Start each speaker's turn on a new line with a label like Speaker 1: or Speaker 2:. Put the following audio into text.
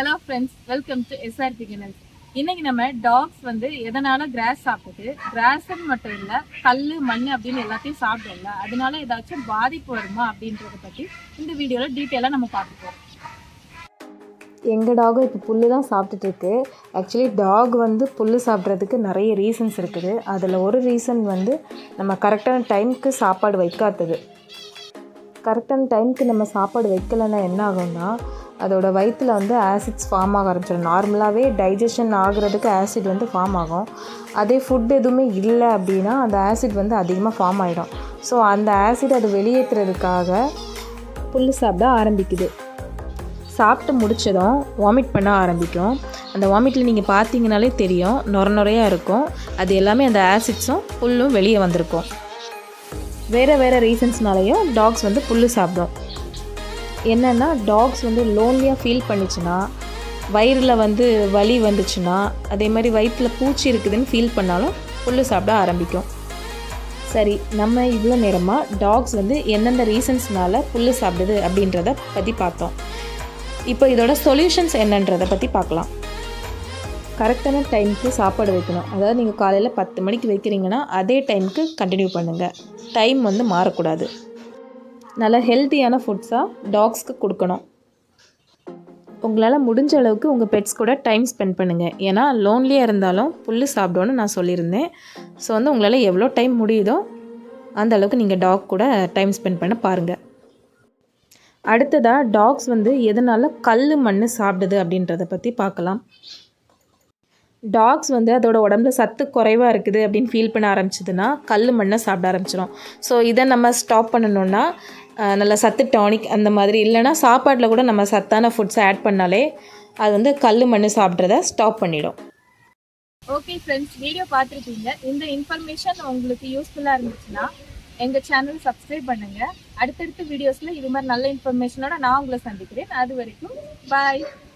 Speaker 1: hello friends welcome to SRP channel இன்னைக்கு நம்ம tax வந்து எதனால கிராஸ் சாப்பிடுது கிராஸ்ன்னு மட்டும் இல்ல கல்லு மண் அப்படின்னு எல்லாத்தையும் சாப்பிடும்ல அதனால ஏதாச்சும் பாதிப்பு வருமா அப்படின்றத பத்தி இந்த வீடியோல டீட்டெயிலா நம்ம பார்க்க போறோம்
Speaker 2: எங்கள் டாகும் இப்போ புல்லு தான் சாப்பிட்டுட்டு இருக்கு ஆக்சுவலி டாக் வந்து புல்லு சாப்பிட்றதுக்கு நிறைய ரீசன்ஸ் இருக்குது அதில் ஒரு ரீசன் வந்து நம்ம கரெக்டான டைமுக்கு சாப்பாடு வைக்காதது கரெக்டான டைமுக்கு நம்ம சாப்பாடு வைக்கலைன்னா என்ன ஆகும்னா அதோட வயிற்றில் வந்து ஆசிட்ஸ் ஃபார்ம் ஆக ஆரம்பிச்சிடும் நார்மலாகவே டைஜஷன் ஆகுறதுக்கு ஆசிட் வந்து ஃபார்ம் ஆகும் அதே ஃபுட் எதுவுமே இல்லை அப்படின்னா அந்த ஆசிட் வந்து அதிகமாக ஃபார்ம் ஆகிடும் ஸோ அந்த ஆசிட் அது வெளியேற்றுறதுக்காக புல் சாப்பிட ஆரம்பிக்குது சாப்பிட்டு முடிச்சதும் வாமிட் பண்ண ஆரம்பிக்கும் அந்த வாமிட்டில் நீங்கள் பார்த்தீங்கனாலே தெரியும் நொர நொறையாக இருக்கும் அது எல்லாமே அந்த ஆசிட்ஸும் புல்லும் வெளியே வந்திருக்கும் வேறு வேறு ரீசன்ஸ்னாலையும் டாக்ஸ் வந்து புல் சாப்பிடும் என்னென்னா டாக்ஸ் வந்து லோன்லியாக ஃபீல் பண்ணிச்சுன்னா வயிறில் வந்து வலி வந்துச்சுன்னா அதே மாதிரி வயிற்றில் பூச்சி இருக்குதுன்னு ஃபீல் பண்ணாலும் புல் சாப்பிட ஆரம்பிக்கும் சரி நம்ம இவ்வளோ நேரமாக டாக்ஸ் வந்து எந்தெந்த ரீசன்ஸ்னால புல் சாப்பிடுது அப்படின்றத பற்றி பார்த்தோம் இப்போ இதோட சொல்யூஷன்ஸ் என்னன்றதை பற்றி பார்க்கலாம் கரெக்டான டைமுக்கு சாப்பாடு வைக்கணும் அதாவது நீங்கள் காலையில் பத்து மணிக்கு வைக்கிறீங்கன்னா அதே டைமுக்கு கண்டினியூ பண்ணுங்கள் டைம் வந்து மாறக்கூடாது நல்ல ஹெல்த்தியான ஃபுட்ஸாக டாக்ஸ்க்கு கொடுக்கணும் உங்களால் முடிஞ்ச அளவுக்கு உங்கள் பெட்ஸ் கூட டைம் ஸ்பெண்ட் பண்ணுங்கள் ஏன்னா லோன்லியாக இருந்தாலும் புல் சாப்பிடணும்னு நான் சொல்லியிருந்தேன் ஸோ வந்து உங்களால் எவ்வளோ டைம் முடியுதோ அந்த அளவுக்கு நீங்கள் டாக் கூட டைம் ஸ்பெண்ட் பண்ண பாருங்கள் அடுத்ததாக டாக்ஸ் வந்து எதனால் கல் மண் சாப்பிடுது அப்படின்றத பற்றி பார்க்கலாம் டாக்ஸ் வந்து அதோட உடம்புல சத்து குறைவாக இருக்குது அப்படின்னு ஃபீல் பண்ண ஆரம்பிச்சதுன்னா கல் மண்ணை சாப்பிட ஆரம்பிச்சிடும் ஸோ இதை நம்ம ஸ்டாப் பண்ணணுன்னா அஹ், நல்ல சத்து டானிக் அந்த மாதிரி இல்லைன்னா சாப்பாட்டில் கூட நம்ம சத்தான ஃபுட்ஸ் ஆட் பண்ணாலே அது வந்து கல் மண் சாப்பிட்றத ஸ்டாப் பண்ணிடும்
Speaker 1: ஓகே ஃப்ரெண்ட்ஸ் வீடியோ பார்த்துருக்கீங்க இந்த இன்ஃபர்மேஷன் உங்களுக்கு யூஸ்ஃபுல்லா இருந்துச்சுன்னா எங்க சேனல் சப்ஸ்கிரைப் பண்ணுங்க அடுத்தடுத்த வீடியோஸ்ல இது மாதிரி நல்ல இன்ஃபர்மேஷனோட நான் உங்களை சந்திக்கிறேன் அது வரைக்கும் பாய்